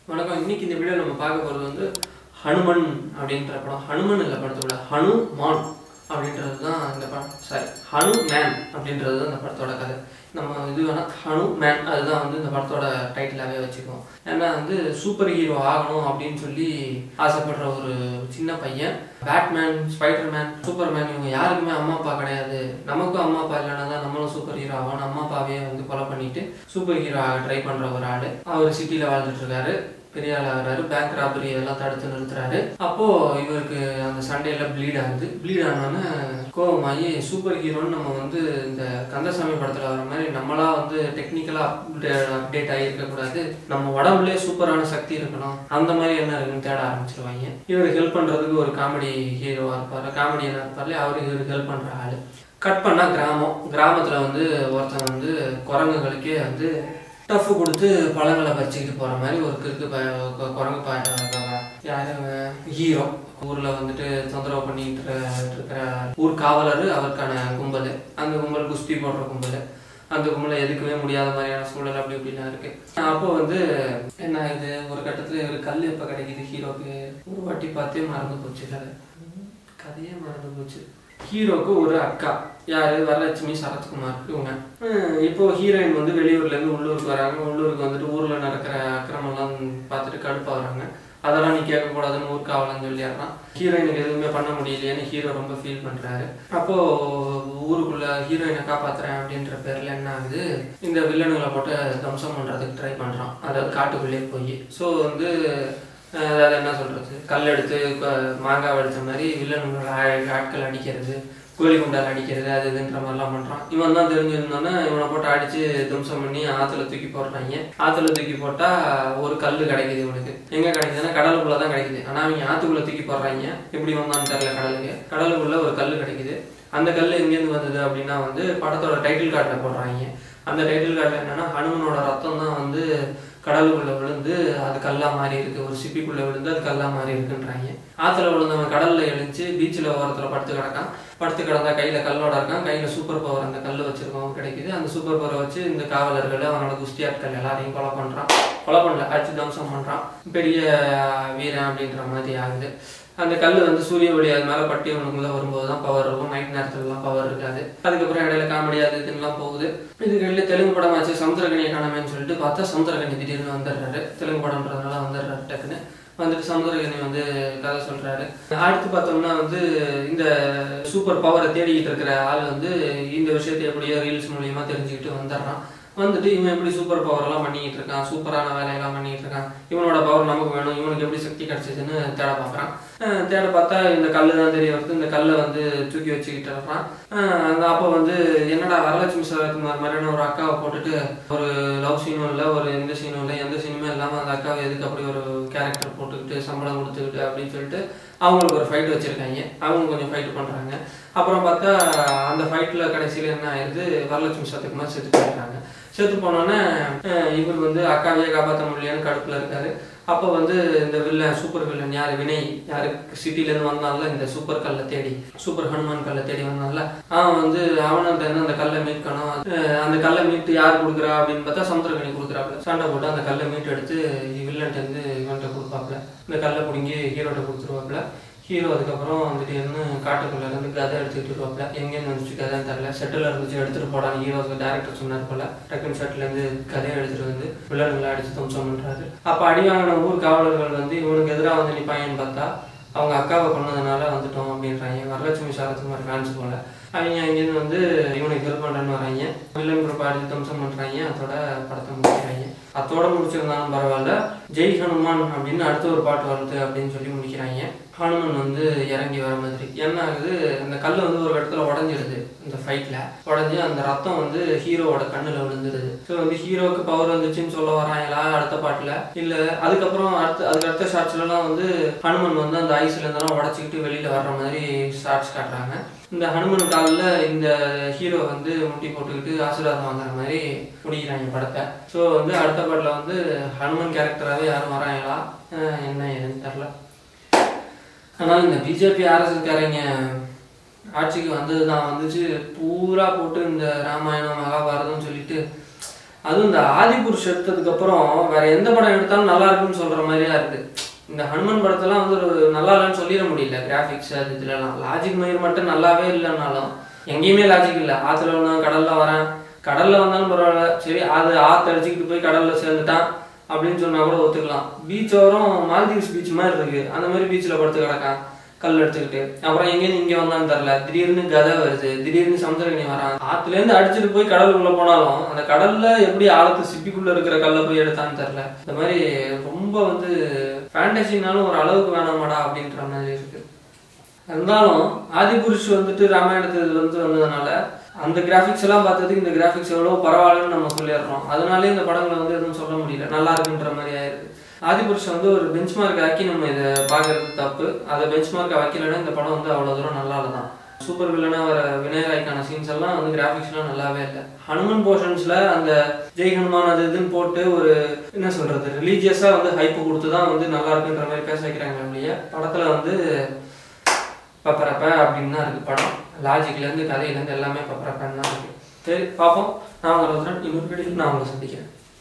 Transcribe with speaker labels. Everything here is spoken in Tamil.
Speaker 1: வணக்கம் இன்னைக்கு இந்த வீடியோ நம்ம பார்க்க போகிறது வந்து ஹனுமன் அப்படின்ற படம் ஹனுமன் இல்லை படத்தோட ஹனுமான் அப்படின்றது தான் இந்த படம் சாரி ஹனு மேன் அப்படின்றது தான் இந்த படத்தோட கதை நம்ம இது வேணால் ஹனு மேன் அதுதான் வந்து இந்த படத்தோட டைட்டிலாகவே வச்சுக்குவோம் ஏன்னா வந்து சூப்பர் ஹீரோ ஆகணும் அப்படின்னு சொல்லி ஆசைப்படுற ஒரு சின்ன பையன் பேட்மேன் ஸ்பைடர்மேன் சூப்பர்மேன் இவங்க யாருக்குமே அம்மா அப்பா கிடையாது நமக்கும் அம்மா அப்பா இல்லைன்னா தான் நம்மளும் சூப்பர் ஹீரோ ஆகணும் அம்மா அப்பாவே வந்து கொலை பண்ணிட்டு சூப்பர் ஹீரோ ஆக ட்ரை பண்ற ஒரு ஆளு அவர் சிட்டில வாழ்ந்துட்டு இருக்காரு பெரிய ஆள் ஆகுறாரு பேங்க் ராபரி எல்லாம் தடுத்து நிறுத்துறாரு அப்போ இவருக்கு அந்த சண்டையில ப்ளீட் ஆகுது ப்ளீட் ஆனோடனே கோவமாயி சூப்பர் ஹீரோன்னு நம்ம வந்து இந்த கந்தசாமி படத்துல வர மாதிரி நம்மளா வந்து டெக்னிக்கலா அப்டேட் ஆகியிருக்க கூடாது நம்ம உடம்புலயே சூப்பரான சக்தி இருக்கணும் அந்த மாதிரி என்ன இருக்குன்னு தேட ஆரம்பிச்சிருவாங்க இவர் ஹெல்ப் பண்றதுக்கு ஒரு காமெடி ஹீரோவா இருப்பாரு காமெடியனா இருப்பாரு அவருக்கு இவருக்கு ஹெல்ப் பண்ற ஆளு கட் பண்ணா கிராமம் கிராமத்துல வந்து ஒருத்தன் வந்து குரங்குகளுக்கே வந்து டஃப் கொடுத்து பழங்களை பறிச்சுக்கிட்டு போற மாதிரி ஒரு கிறுக்கு ப கொ- குரங்கு பாட்ட யாரு ஹீரோ ஊர்ல வந்துட்டு தொந்தரவு பண்ணிட்டு இருக்க- இருக்கிற ஊர் காவலர் அவருக்கான கும்பல் அந்த கும்பல் குஸ்தி போடுற கும்பல் அந்த கும்பலை எதுக்குமே முடியாத மாதிரியான சூழல் அப்படி இப்படிலாம் இருக்கு அப்போ வந்து என்ன இது ஒரு கட்டத்துல இவர் கல் எப்ப கிடைக்குது ஹீரோக்கு ஒரு வாட்டி பார்த்தே மறந்து போச்சு கதை கதையே மறந்து போச்சு ஹீரோக்கு ஒரு அக்கா யாரு வரலட்சுமி சரத்குமார் இவங்க ஹம், இப்போ ஹீரோயின் வந்து வெளியூர்ல இருந்து உள்ளூருக்கு வராங்க உள்ளூருக்கு வந்துட்டு ஊர்ல நடக்கிற அக்கிரமெல்லாம் பார்த்துட்டு கடுப்பாகிறாங்க அதெல்லாம் நீ கேட்கக்கூடாதுன்னு ஊர்க்காவலன்னு சொல்லிடுறான் ஹீரோயினுக்கு எதுவுமே பண்ண முடியலையேன்னு ஹீரோ ரொம்ப ஃபீல் பண்றாரு அப்போ ஊருக்குள்ள ஹீரோயினை காப்பாத்துறேன் அப்படின்ற பேர்ல என்ன ஆகுது இந்த வில்லனுங்களை போட்டு தம்சம் பண்றதுக்கு ட்ரை பண்றான் அதாவது காட்டுக்குள்ளேயே போய் ஸோ வந்து அஹ் அதாவது என்ன சொல்றது கல் எடுத்து க- மாங்காய் எடுத்த மாதிரி வில்லனுங்களோட ஆ- ஆட்கள் அடிக்கிறது கோழி குண்டால் அடிக்கிறது அது இதுன்ற மாதிரிலாம் பண்றான் இவன் தான் தெரிஞ்சிருந்தோன்னே இவனை போட்டு அடிச்சு தும்சம் பண்ணி ஆத்துல தூக்கி போடுறாங்க ஆத்துல தூக்கி போட்டா ஒரு கல் கிடைக்குது இவனுக்கு எங்க கிடைக்குதுன்னா கடலுக்குள்ள தான் கிடைக்குது ஆனா அவங்க ஆத்துக்குள்ள தூக்கி போடுறாங்க எப்படி வந்தான்னு தெரியல கடலுக்கு கடலுக்குள்ள ஒரு கல் கிடைக்குது அந்த கல் எங்கேருந்து வந்தது அப்படின்னா வந்து படத்தோட டைட்டில் கார்டில் போடுறாங்க அந்த டைட்டில் கார்டில் என்னன்னா ஹனுமனோட ரத்தம் தான் வந்து கடலுக்குள்ள விழுந்து அது கல்லா மாறி இருக்கு ஒரு சிப்பிக்குள்ள விழுந்து அது கல்லா மாறி இருக்குன்றாங்க ஆத்துல விழுந்தவன் கடல்ல எழுந்துச்சு பீச்சில் ஓரத்துல படுத்து கிடக்கான் படுத்து கிடந்தா கையில கல்லோட இருக்கான் கையில சூப்பர் பவர் அந்த கல் வச்சிருக்கவன் கிடைக்குது அந்த சூப்பர் பவரை வச்சு இந்த காவலர்கள் அவனோட குஸ்தி ஆட்கள் எல்லாரையும் கொலை பண்றான் கொலை பண்ணல அடிச்சு தம்சம் பண்றான் பெரிய வீரன் அப்படின்ற மாதிரி ஆகுது அந்த கல் வந்து சூரிய ஒளி அது மேல பட்டி அவனுக்குள்ள வரும்போது தான் பவர் இருக்கும் நைட் நேரத்துலலாம் பவர் இருக்காது அதுக்கப்புறம் இடையில காமெடி அது இதுலாம் போகுது இதுக்கு இடையில தெலுங்கு படம் ஆச்சு சமுத்திரகனியை காணாமேன்னு சொல்லிட்டு பார்த்தா சமுத்திரகனி திடீர்னு வந்துடுறாரு தெலுங்கு படம்ன்றதுனால வந்துடுறாரு டக்குன்னு வந்துட்டு சமுத்திரகனி வந்து கதை சொல்றாரு அடுத்து பார்த்தோம்னா வந்து இந்த சூப்பர் பவரை தேடிக்கிட்டு இருக்கிற ஆள் வந்து இந்த விஷயத்தை எப்படியோ ரீல்ஸ் மூலியமா தெரிஞ்சுக்கிட்டு வந்துடுறான் வந்துட்டு இவன் எப்படி சூப்பர் பவர் எல்லாம் பண்ணிக்கிட்டு இருக்கான் சூப்பரான வேலையெல்லாம் பண்ணிட்டு இருக்கான் இவனோட பவர் நமக்கு வேணும் இவனுக்கு எப்படி சக்தி கிடைச்சதுன்னு தேட பார்க்கறான் அஹ் தேட பார்த்தா இந்த கல்லு தான் தெரிய வருது இந்த கல்லை வந்து தூக்கி வச்சுக்கிட்டு இருக்கான் அஹ் அப்போ வந்து என்னடா வரலட்சுமி சரத்குமார் மாதிரியான ஒரு அக்காவை போட்டுட்டு ஒரு லவ் சீனும் இல்லை ஒரு எந்த சீனும் இல்லை எந்த சீனுமே இல்லாமல் அந்த அக்காவை எதுக்கு அப்படி ஒரு கேரக்டர் போட்டுக்கிட்டு சம்பளம் கொடுத்துக்கிட்டு அப்படின்னு சொல்லிட்டு அவங்களுக்கு ஒரு ஃபைட் வச்சிருக்காங்க அவங்க கொஞ்சம் ஃபைட் பண்றாங்க அப்புறம் பார்த்தா அந்த ஃபைட்ல கடைசியில என்ன ஆயிருது வரலட்சுமி சரத்குமார் செத்து போயிடுறாங்க செத்து போனோன்னே அஹ் இவர் வந்து அக்காவையே காப்பாற்ற முடியலன்னு கடுப்புல இருக்காரு அப்போ வந்து இந்த வில்லன் சூப்பர் வில்லன் யாரு வினய் யாரு சிட்டில இருந்து வந்தான்ல இந்த சூப்பர் கல்லை தேடி சூப்பர் ஹனுமான் கல்லை தேடி வந்தான்ல அவன் வந்து அவன்கிட்ட இருந்து அந்த கல்லை மீட்கணும் அஹ் அந்த கல்லை மீட்டு யார் கொடுக்குறா அப்படின்னு பார்த்தா சமுத்திரகனி கொடுக்குறாப்புல சண்டை போட்டு அந்த கல்லை மீட்டு எடுத்து வில்லன்ட்ட இருந்து இவன்கிட்ட கொடுப்பாப்புல இந்த கல்லை பிடுங்கி ஹீரோட்ட கொடுத்துருவாப்புல ஹீரோ அதுக்கப்புறம் வந்துட்டு என்ன காட்டுக்குள்ள இருந்து கதை எடுத்துக்கிட்டு இருப்பாப்ல எங்கேருந்து வந்துச்சு கதைன்னு தெரியல செட்டில் இருந்துச்சு எடுத்துட்டு போடான்னு ஹீரோ டேரக்டர் சொன்னார் போல டக்குன்னு செட்டில் இருந்து கதையை எடுத்துட்டு வந்து வில்லனுங்களை அடிச்சு தம்சம் பண்றாரு அப்ப அடி வாங்கின ஊர் காவலர்கள் வந்து இவனுக்கு எதிராக வந்து நிப்பாங்கன்னு பார்த்தா அவங்க அக்காவை கொன்னதுனால வந்துட்டோம் அப்படின்றாங்க வரலட்சுமி சாரத்குமார் ஃபேன்ஸ் போல அவங்க அங்கேருந்து வந்து இவனுக்கு ஹெல்ப் பண்ணுறேன்னு வராங்க வில்லன் குரூப் அடிச்சு தம்சம் பண்றாங்க அதோட படத்தை முடிக்கிறாங்க அதோட முடிச்சிருந்தாலும் பரவாயில்ல ஜெய் ஹனுமான் அப்படின்னு அடுத்த ஒரு பாட்டு வருது அப்படின்னு சொல்லி முடிக்கிறாங்க ஹனுமன் வந்து இறங்கி வர மாதிரி என்ன ஆகுது அந்த கல் வந்து ஒரு இடத்துல உடஞ்சிடுது இந்த ஃபைட்ல உடஞ்சி அந்த ரத்தம் வந்து ஹீரோவோட கண்ணுல விழுந்துடுது ஸோ வந்து ஹீரோவுக்கு பவர் வந்துச்சுன்னு சொல்ல வராங்களா அடுத்த பாட்டுல இல்ல அதுக்கப்புறம் அடுத்த அதுக்கு அடுத்த ஷார்ட்ஸ்லாம் வந்து ஹனுமன் வந்து அந்த ஐஸ்ல இருந்தெல்லாம் உடச்சிக்கிட்டு வெளியில வர்ற மாதிரி ஷார்ட்ஸ் காட்டுறாங்க இந்த ஹனுமன் காலில் இந்த ஹீரோ வந்து முட்டி போட்டுக்கிட்டு ஆசீர்வாதம் வாங்குற மாதிரி முடிக்கிறாங்க படத்தை ஸோ வந்து அடுத்த பாட்டில் வந்து ஹனுமன் கேரக்டராகவே யாரும் வராங்களா அஹ் என்ன ஏதுன்னு தெரில ஆனால் இந்த பிஜேபி அரசுக்காரங்க ஆட்சிக்கு வந்தது தான் வந்துச்சு பூரா போட்டு இந்த ராமாயணம் மகாபாரதம் சொல்லிட்டு அதுவும் இந்த ஆதிபுருஷ் எடுத்ததுக்கு அப்புறம் வேற எந்த படம் எடுத்தாலும் நல்லா இருக்குன்னு சொல்ற மாதிரியா இருக்கு இந்த ஹனுமன் படத்தெல்லாம் வந்து ஒரு நல்லா இல்லைன்னு சொல்லிட முடியல கிராஃபிக்ஸ் அது இதுலலாம் லாஜிக் மயிர் மட்டும் நல்லாவே இல்லைன்னாலும் எங்கேயுமே லாஜிக் இல்லை ஆத்துல வந்தேன் கடல்ல வரேன் கடல்ல வந்தாலும் பரவாயில்ல சரி அது ஆத்து அடிச்சுக்கிட்டு போய் கடல்ல சேர்ந்துட்டான் அப்படின்னு சொன்னா கூட ஒத்துக்கலாம் பீச் ஓரம் மால்தீவ்ஸ் பீச் மாதிரி இருக்கு அந்த மாதிரி பீச்சில் படுத்து கிடக்கான் கல் எடுத்துக்கிட்டு அப்புறம் எங்கேருந்து இங்கே வந்தான்னு தெரில திடீர்னு கதை வருது திடீர்னு சமுத்திரக்கணி வரான் ஆத்துலேருந்து அடிச்சுட்டு போய் கடலுக்குள்ள போனாலும் அந்த கடல்ல எப்படி ஆழத்து சிப்பிக்குள்ள இருக்கிற கல்லை போய் எடுத்தான்னு தெரில இந்த மாதிரி ரொம்ப வந்து ஃபேண்டசினாலும் ஒரு அளவுக்கு வேணாமாடா அப்படின்ற மாதிரி இருக்கு இருந்தாலும் ஆதிபுருஷ் வந்துட்டு ராமாயணத்துல வந்து வந்ததுனால அந்த கிராஃபிக்ஸ் எல்லாம் பார்த்ததுக்கு இந்த கிராஃபிக்ஸ் எவ்வளோ பரவாயில்லன்னு நம்ம சொல்லிடுறோம் அதனாலே இந்த படங்களை வந்து எதுவும் சொல்ல முடியல நல்லா இருக்குன்ற மாதிரி ஆயிருக்கு ஆதிபுருஷ் வந்து ஒரு பெஞ்ச் மார்க் ஆக்கி நம்ம இதை பார்க்கறது தப்பு அதை பெஞ்ச் மார்க்கை வைக்கலன்னா இந்த படம் வந்து அவ்வளோ தூரம் நல்லா தான் சூப்பர் வில்லனா வர விநாயகாய்க்கான சீன்ஸ் எல்லாம் வந்து கிராஃபிக்ஸ்லாம் நல்லாவே இல்லை ஹனுமன் போர்ஷன்ஸ்ல அந்த ஜெய் ஹனுமான் அது இதுன்னு போட்டு ஒரு என்ன சொல்றது ரிலீஜியஸா வந்து ஹைப்பு கொடுத்து தான் வந்து நல்லா இருக்குன்ற மாதிரி பேச வைக்கிறாங்க இல்லையா படத்துல வந்து பப்பரப்ப அப்படின்னு தான் இருக்கு படம் லாஜிக்லேருந்து கதையிலேருந்து எல்லாமே பப்பரப்பன்னு தான் இருக்கு சரி பார்ப்போம் நான் உங்களை இன்னொரு வீடியோவில் நான் உங்களை சந்திக்கிறேன்